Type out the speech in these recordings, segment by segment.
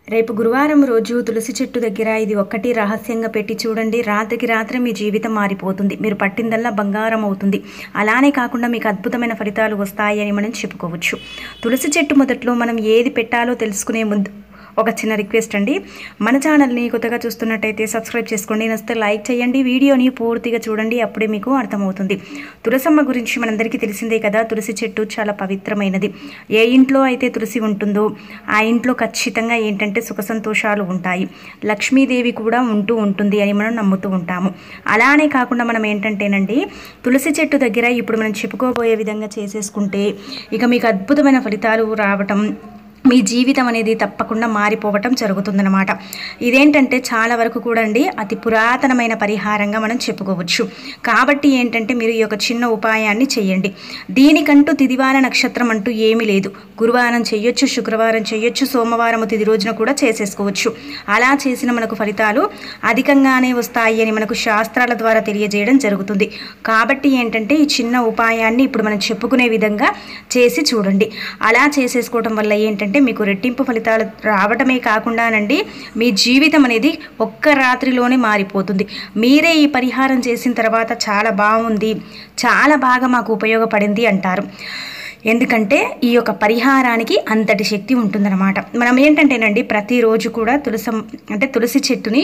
రేపు గురువారం రోజు తులసి చెట్టు దగ్గర ఇది ఒక్కటి రహస్యంగా పెట్టి చూడండి రాత్రికి రాత్రి మీ జీవితం మారిపోతుంది మీరు పట్టిందల్లా బంగారం అవుతుంది అలానే కాకుండా మీకు అద్భుతమైన ఫలితాలు వస్తాయి అని మనం చెప్పుకోవచ్చు తులసి చెట్టు మొదట్లో మనం ఏది పెట్టాలో తెలుసుకునే ముందు ఒక చిన్న రిక్వెస్ట్ అండి మన ఛానల్ని కొత్తగా చూస్తున్నట్టయితే సబ్స్క్రైబ్ చేసుకోండి నచ్చితే లైక్ చేయండి వీడియోని పూర్తిగా చూడండి అప్పుడే మీకు అర్థమవుతుంది తులసమ్మ గురించి మనందరికీ తెలిసిందే కదా తులసి చెట్టు చాలా పవిత్రమైనది ఏ ఇంట్లో అయితే తులసి ఉంటుందో ఆ ఇంట్లో ఖచ్చితంగా ఏంటంటే సుఖ సంతోషాలు ఉంటాయి లక్ష్మీదేవి కూడా ఉంటూ ఉంటుంది అని మనం నమ్ముతూ ఉంటాము అలానే కాకుండా మనం ఏంటంటేనండి తులసి చెట్టు దగ్గర ఇప్పుడు మనం చెప్పుకోబోయే విధంగా చేసేసుకుంటే ఇక మీకు అద్భుతమైన ఫలితాలు రావటం మీ జీవితం అనేది తప్పకుండా మారిపోవటం జరుగుతుందన్నమాట ఇదేంటంటే చాలా వరకు కూడా అండి అతి పురాతనమైన పరిహారంగా మనం చెప్పుకోవచ్చు కాబట్టి ఏంటంటే మీరు ఈ యొక్క చిన్న ఉపాయాన్ని చేయండి దీనికంటూ తిదివార నక్షత్రం అంటూ ఏమీ లేదు గురువారం చేయొచ్చు శుక్రవారం చేయొచ్చు సోమవారం తిది రోజున కూడా చేసేసుకోవచ్చు అలా చేసిన మనకు ఫలితాలు అధికంగానే వస్తాయి అని మనకు శాస్త్రాల ద్వారా తెలియజేయడం జరుగుతుంది కాబట్టి ఏంటంటే ఈ చిన్న ఉపాయాన్ని ఇప్పుడు మనం చెప్పుకునే విధంగా చేసి చూడండి అలా చేసేసుకోవడం వల్ల ఏంటంటే మీకు రెట్టింపు ఫలితాలు రావటమే కాకుండానండి మీ జీవితం అనేది ఒక్క రాత్రిలోనే మారిపోతుంది మీరే ఈ పరిహారం చేసిన తర్వాత చాలా బాగుంది చాలా బాగా మాకు ఉపయోగపడింది అంటారు ఎందుకంటే ఈ యొక్క పరిహారానికి అంతటి శక్తి ఉంటుందన్నమాట మనం ఏంటంటేనండి ప్రతిరోజు కూడా తులసం అంటే తులసి చెట్టుని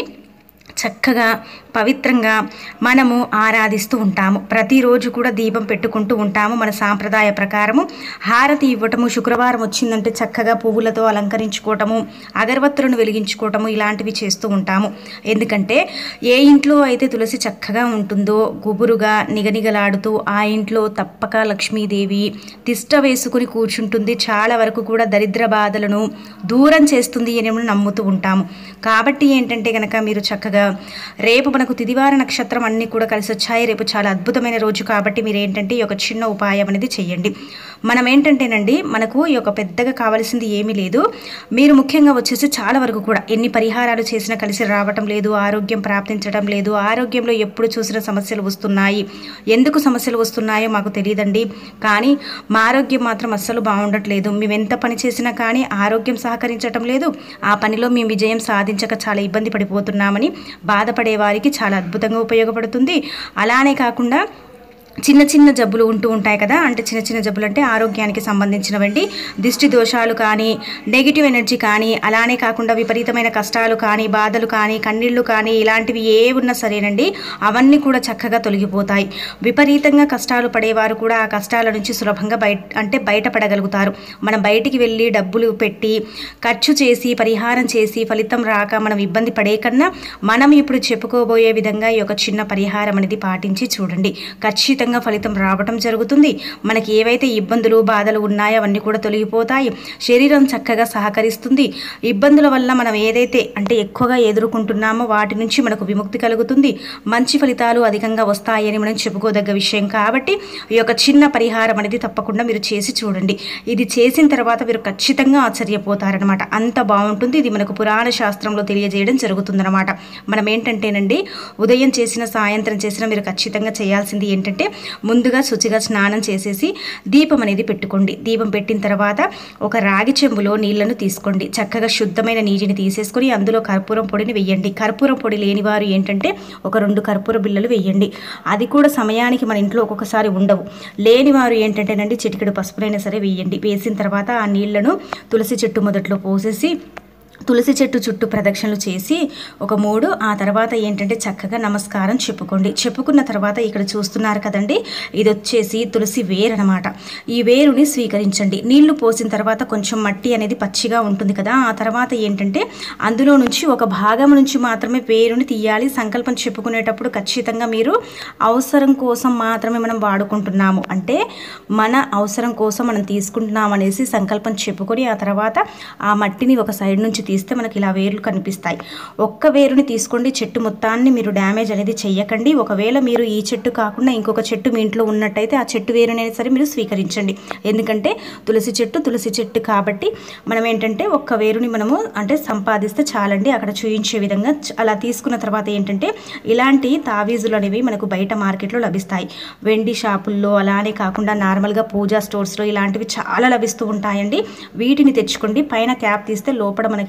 చక్కగా పవిత్రంగా మనము ఆరాధిస్తూ ఉంటాము ప్రతిరోజు కూడా దీపం పెట్టుకుంటూ ఉంటాము మన సాంప్రదాయ ప్రకారము హారతి ఇవ్వటము శుక్రవారం వచ్చిందంటే చక్కగా పువ్వులతో అలంకరించుకోవటము అగరవత్తులను వెలిగించుకోవటము ఇలాంటివి చేస్తూ ఉంటాము ఎందుకంటే ఏ ఇంట్లో అయితే తులసి చక్కగా ఉంటుందో గుబురుగా నిగనిగలాడుతూ ఆ ఇంట్లో తప్పక లక్ష్మీదేవి తిష్ట వేసుకుని కూర్చుంటుంది చాలా వరకు కూడా దరిద్ర బాధలను దూరం చేస్తుంది అని మనం నమ్ముతూ ఉంటాము కాబట్టి ఏంటంటే కనుక మీరు చక్కగా రేపు మనకు తిదివార నక్షత్రం అన్నీ కూడా కలిసి వచ్చాయి రేపు చాలా అద్భుతమైన రోజు కాబట్టి మీరు ఏంటంటే ఈ యొక్క చిన్న ఉపాయం అనేది చేయండి మనం ఏంటంటేనండి మనకు ఈ యొక్క పెద్దగా కావాల్సింది ఏమీ లేదు మీరు ముఖ్యంగా వచ్చేసి చాలా వరకు కూడా ఎన్ని పరిహారాలు చేసినా కలిసి రావటం లేదు ఆరోగ్యం ప్రాప్తించడం లేదు ఆరోగ్యంలో ఎప్పుడు చూసిన సమస్యలు వస్తున్నాయి ఎందుకు సమస్యలు వస్తున్నాయో మాకు తెలియదండి కానీ మా ఆరోగ్యం మాత్రం అస్సలు బాగుండట్లేదు మేము ఎంత పని చేసినా కానీ ఆరోగ్యం సహకరించటం లేదు ఆ పనిలో మేము విజయం సాధించక చాలా ఇబ్బంది పడిపోతున్నామని బాధపడే వారికి చాలా అద్భుతంగా ఉపయోగపడుతుంది అలానే కాకుండా చిన్న చిన్న జబ్బులు ఉంటూ ఉంటాయి కదా అంటే చిన్న చిన్న జబ్బులు అంటే ఆరోగ్యానికి సంబంధించినవండి దిష్టి దోషాలు కానీ నెగిటివ్ ఎనర్జీ కానీ అలానే కాకుండా విపరీతమైన కష్టాలు కానీ బాధలు కానీ కన్నీళ్లు కానీ ఇలాంటివి ఏ ఉన్నా సరేనండి అవన్నీ కూడా చక్కగా తొలగిపోతాయి విపరీతంగా కష్టాలు పడేవారు కూడా ఆ కష్టాల నుంచి సులభంగా బయట అంటే బయటపడగలుగుతారు మనం బయటికి వెళ్ళి డబ్బులు పెట్టి ఖర్చు చేసి పరిహారం చేసి ఫలితం రాక మనం ఇబ్బంది పడే కన్నా మనం ఇప్పుడు చెప్పుకోబోయే విధంగా ఈ యొక్క చిన్న పరిహారం అనేది పాటించి చూడండి ఖచ్చితంగా ఖచ్చితంగా ఫలితం రావటం జరుగుతుంది మనకి ఏవైతే ఇబ్బందులు బాధలు ఉన్నాయో అవన్నీ కూడా తొలగిపోతాయి శరీరం చక్కగా సహకరిస్తుంది ఇబ్బందుల వల్ల మనం ఏదైతే అంటే ఎక్కువగా ఎదుర్కొంటున్నామో వాటి నుంచి మనకు విముక్తి కలుగుతుంది మంచి ఫలితాలు అధికంగా వస్తాయని మనం చెప్పుకోదగ్గ విషయం కాబట్టి ఈ యొక్క చిన్న పరిహారం అనేది తప్పకుండా మీరు చేసి చూడండి ఇది చేసిన తర్వాత మీరు ఖచ్చితంగా ఆశ్చర్యపోతారనమాట అంత బాగుంటుంది ఇది మనకు పురాణ శాస్త్రంలో తెలియజేయడం జరుగుతుందన్నమాట మనం ఏంటంటేనండి ఉదయం చేసిన సాయంత్రం చేసిన మీరు ఖచ్చితంగా చేయాల్సింది ఏంటంటే ముందుగా శుచిగా స్నానం చేసేసి దీపం అనేది పెట్టుకోండి దీపం పెట్టిన తర్వాత ఒక రాగి చెంబులో నీళ్లను తీసుకోండి చక్కగా శుద్ధమైన నీటిని తీసేసుకొని అందులో కర్పూరం పొడిని వెయ్యండి కర్పూరం పొడి లేని వారు ఏంటంటే ఒక రెండు కర్పూర బిళ్ళలు వెయ్యండి అది కూడా సమయానికి మన ఇంట్లో ఒక్కొక్కసారి ఉండవు లేని వారు ఏంటంటేనండి చిటికెడు పసుపునైనా సరే వేయండి వేసిన తర్వాత ఆ నీళ్లను తులసి చెట్టు మొదట్లో పోసేసి తులసి చెట్టు చుట్టూ ప్రదక్షిణలు చేసి ఒక మూడు ఆ తర్వాత ఏంటంటే చక్కగా నమస్కారం చెప్పుకోండి చెప్పుకున్న తర్వాత ఇక్కడ చూస్తున్నారు కదండి ఇది వచ్చేసి తులసి వేరు అనమాట ఈ వేరుని స్వీకరించండి నీళ్లు పోసిన తర్వాత కొంచెం మట్టి అనేది పచ్చిగా ఉంటుంది కదా ఆ తర్వాత ఏంటంటే అందులో నుంచి ఒక భాగం నుంచి మాత్రమే వేరుని తీయాలి సంకల్పం చెప్పుకునేటప్పుడు ఖచ్చితంగా మీరు అవసరం కోసం మాత్రమే మనం వాడుకుంటున్నాము అంటే మన అవసరం కోసం మనం తీసుకుంటున్నాం అనేసి సంకల్పం చెప్పుకొని ఆ తర్వాత ఆ మట్టిని ఒక సైడ్ నుంచి తీస్తే మనకి ఇలా వేర్లు కనిపిస్తాయి ఒక్క వేరుని తీసుకోండి చెట్టు మొత్తాన్ని మీరు డ్యామేజ్ అనేది చెయ్యకండి ఒకవేళ మీరు ఈ చెట్టు కాకుండా ఇంకొక చెట్టు మీ ఇంట్లో ఉన్నట్టయితే ఆ చెట్టు వేరునైనా సరే మీరు స్వీకరించండి ఎందుకంటే తులసి చెట్టు తులసి చెట్టు కాబట్టి మనం ఏంటంటే ఒక్క వేరుని మనము అంటే సంపాదిస్తే చాలండి అక్కడ చూయించే విధంగా చ- అలా తీసుకున్న తర్వాత ఏంటంటే ఇలాంటి తావీజులు అనేవి మనకు బయట మార్కెట్లో లభిస్తాయి వెండి షాపుల్లో అలానే కాకుండా నార్మల్గా పూజా స్టోర్స్లో ఇలాంటివి చాలా లభిస్తూ ఉంటాయండి వీటిని తెచ్చుకోండి పైన క్యాప్ తీస్తే లోపల మనకి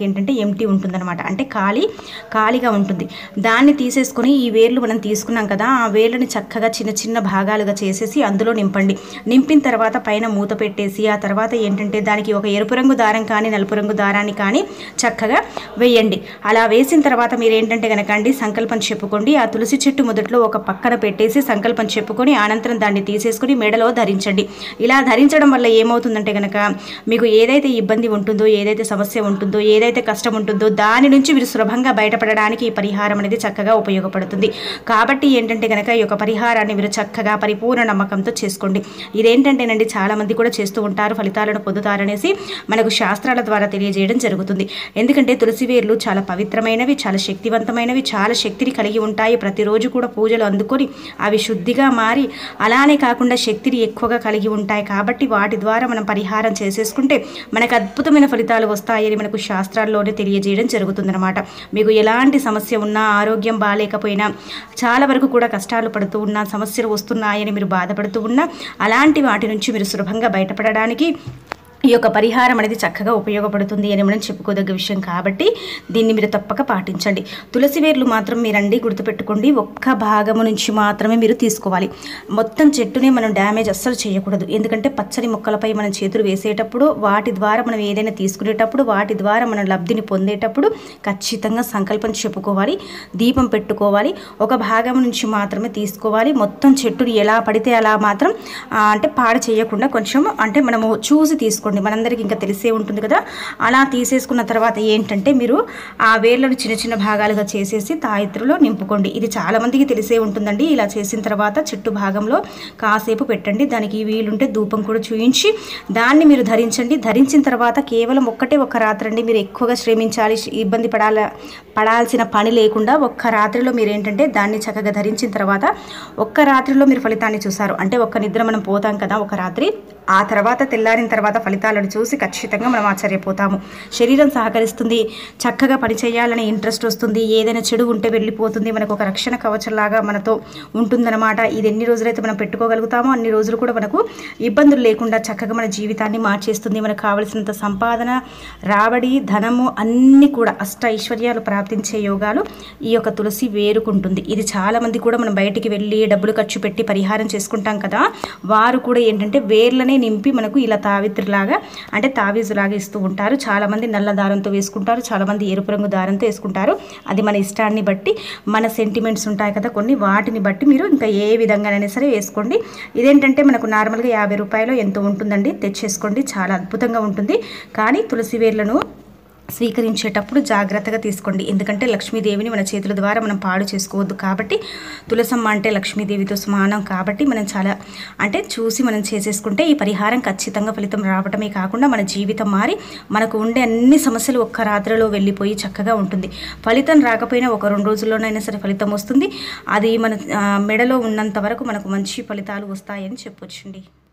ఏంటంటే ఎంటీ ఉంటుందన్నమాట అంటే ఖాళీ ఖాళీగా ఉంటుంది దాన్ని తీసేసుకొని ఈ వేర్లు మనం తీసుకున్నాం కదా ఆ వేర్లని చక్కగా చిన్న చిన్న భాగాలుగా చేసేసి అందులో నింపండి నింపిన తర్వాత పైన మూత పెట్టేసి ఆ తర్వాత ఏంటంటే దానికి ఒక ఎరుపు రంగు దారం కానీ నలుపు రంగు దారాన్ని కానీ చక్కగా వేయండి అలా వేసిన తర్వాత మీరు ఏంటంటే కనుక అండి సంకల్పం చెప్పుకోండి ఆ తులసి చెట్టు మొదట్లో ఒక పక్కన పెట్టేసి సంకల్పం చెప్పుకొని అనంతరం దాన్ని తీసేసుకొని మెడలో ధరించండి ఇలా ధరించడం వల్ల ఏమవుతుందంటే కనుక మీకు ఏదైతే ఇబ్బంది ఉంటుందో ఏదైతే సమస్య ఉంటుందో ఏదైతే కష్టం ఉంటుందో దాని నుంచి మీరు సులభంగా బయటపడడానికి ఈ పరిహారం అనేది చక్కగా ఉపయోగపడుతుంది కాబట్టి ఏంటంటే కనుక ఈ యొక్క పరిహారాన్ని మీరు చక్కగా పరిపూర్ణ నమ్మకంతో చేసుకోండి ఇదేంటంటేనండి చాలా మంది కూడా చేస్తూ ఉంటారు ఫలితాలను పొందుతారనేసి మనకు శాస్త్రాల ద్వారా తెలియజేయడం జరుగుతుంది ఎందుకంటే తులసి వేర్లు చాలా పవిత్రమైనవి చాలా శక్తివంతమైనవి చాలా శక్తిని కలిగి ఉంటాయి ప్రతిరోజు కూడా పూజలు అందుకొని అవి శుద్ధిగా మారి అలానే కాకుండా శక్తిని ఎక్కువగా కలిగి ఉంటాయి కాబట్టి వాటి ద్వారా మనం పరిహారం చేసేసుకుంటే మనకు అద్భుతమైన ఫలితాలు వస్తాయని మనకు శాస్త్రాల్లోనే తెలియజేయడం జరుగుతుందన్నమాట మీకు ఎలాంటి సమస్య ఉన్నా ఆరోగ్యం బాగాలేకపోయినా చాలా వరకు కూడా కష్టాలు పడుతూ ఉన్నా సమస్యలు వస్తున్నాయని మీరు బాధపడుతూ ఉన్నా అలాంటి వాటి నుంచి మీరు సులభంగా బయటపడడానికి ఈ యొక్క పరిహారం అనేది చక్కగా ఉపయోగపడుతుంది అని మనం చెప్పుకోదగ్గ విషయం కాబట్టి దీన్ని మీరు తప్పక పాటించండి తులసి వేర్లు మాత్రం మీరండి గుర్తుపెట్టుకోండి ఒక్క భాగము నుంచి మాత్రమే మీరు తీసుకోవాలి మొత్తం చెట్టుని మనం డ్యామేజ్ అస్సలు చేయకూడదు ఎందుకంటే పచ్చని మొక్కలపై మనం చేతులు వేసేటప్పుడు వాటి ద్వారా మనం ఏదైనా తీసుకునేటప్పుడు వాటి ద్వారా మనం లబ్ధిని పొందేటప్పుడు ఖచ్చితంగా సంకల్పం చెప్పుకోవాలి దీపం పెట్టుకోవాలి ఒక భాగం నుంచి మాత్రమే తీసుకోవాలి మొత్తం చెట్టుని ఎలా పడితే అలా మాత్రం ఆ, అంటే పాడు చేయకుండా కొంచెం అంటే మనము చూసి తీసుకోండి మనందరికీ ఇంకా తెలిసే ఉంటుంది కదా అలా తీసేసుకున్న తర్వాత ఏంటంటే మీరు ఆ వేర్లను చిన్న చిన్న భాగాలుగా చేసేసి తాయిత్రులో నింపుకోండి ఇది చాలా మందికి తెలిసే ఉంటుందండి ఇలా చేసిన తర్వాత చెట్టు భాగంలో కాసేపు పెట్టండి దానికి వీలుంటే ధూపం కూడా చూయించి దాన్ని మీరు ధరించండి ధరించిన తర్వాత కేవలం ఒక్కటే ఒక్క రాత్రి అండి మీరు ఎక్కువగా శ్రమించాలి ఇబ్బంది పడాల పడాల్సిన పని లేకుండా ఒక్క రాత్రిలో మీరు ఏంటంటే దాన్ని చక్కగా ధరించిన తర్వాత ఒక్క రాత్రిలో మీరు ఫలితాన్ని చూసారు అంటే ఒక్క నిద్ర మనం పోతాం కదా ఒక రాత్రి ఆ తర్వాత తెల్లారిన తర్వాత ఫలితాలను చూసి ఖచ్చితంగా మనం ఆశ్చర్యపోతాము శరీరం సహకరిస్తుంది చక్కగా పని చేయాలనే ఇంట్రెస్ట్ వస్తుంది ఏదైనా చెడు ఉంటే వెళ్ళిపోతుంది మనకు ఒక రక్షణ కవచంలాగా మనతో ఉంటుందన్నమాట ఇది ఎన్ని రోజులైతే మనం పెట్టుకోగలుగుతామో అన్ని రోజులు కూడా మనకు ఇబ్బందులు లేకుండా చక్కగా మన జీవితాన్ని మార్చేస్తుంది మనకు కావలసినంత సంపాదన రాబడి ధనము అన్నీ కూడా అష్ట ఐశ్వర్యాలు ప్రాప్తించే యోగాలు ఈ యొక్క తులసి వేరుకుంటుంది ఇది చాలా మంది కూడా మనం బయటికి వెళ్ళి డబ్బులు ఖర్చు పెట్టి పరిహారం చేసుకుంటాం కదా వారు కూడా ఏంటంటే వేర్లనే నింపి మనకు ఇలా తావిత్రిలాగా అంటే తావీజులాగా ఇస్తూ ఉంటారు చాలామంది నల్ల దారంతో వేసుకుంటారు చాలామంది ఎరుపు రంగు దారంతో వేసుకుంటారు అది మన ఇష్టాన్ని బట్టి మన సెంటిమెంట్స్ ఉంటాయి కదా కొన్ని వాటిని బట్టి మీరు ఇంకా ఏ విధంగానైనా సరే వేసుకోండి ఇదేంటంటే మనకు నార్మల్గా యాభై రూపాయలు ఎంతో ఉంటుందండి తెచ్చేసుకోండి చాలా అద్భుతంగా ఉంటుంది కానీ తులసి వేర్లను స్వీకరించేటప్పుడు జాగ్రత్తగా తీసుకోండి ఎందుకంటే లక్ష్మీదేవిని మన చేతుల ద్వారా మనం పాడు చేసుకోవద్దు కాబట్టి తులసమ్మ అంటే లక్ష్మీదేవితో సమానం కాబట్టి మనం చాలా అంటే చూసి మనం చేసేసుకుంటే ఈ పరిహారం ఖచ్చితంగా ఫలితం రావటమే కాకుండా మన జీవితం మారి మనకు ఉండే అన్ని సమస్యలు ఒక్క రాత్రిలో వెళ్ళిపోయి చక్కగా ఉంటుంది ఫలితం రాకపోయినా ఒక రెండు రోజుల్లోనైనా సరే ఫలితం వస్తుంది అది మన ఆ, మెడలో ఉన్నంత వరకు మనకు మంచి ఫలితాలు వస్తాయని చెప్పొచ్చండి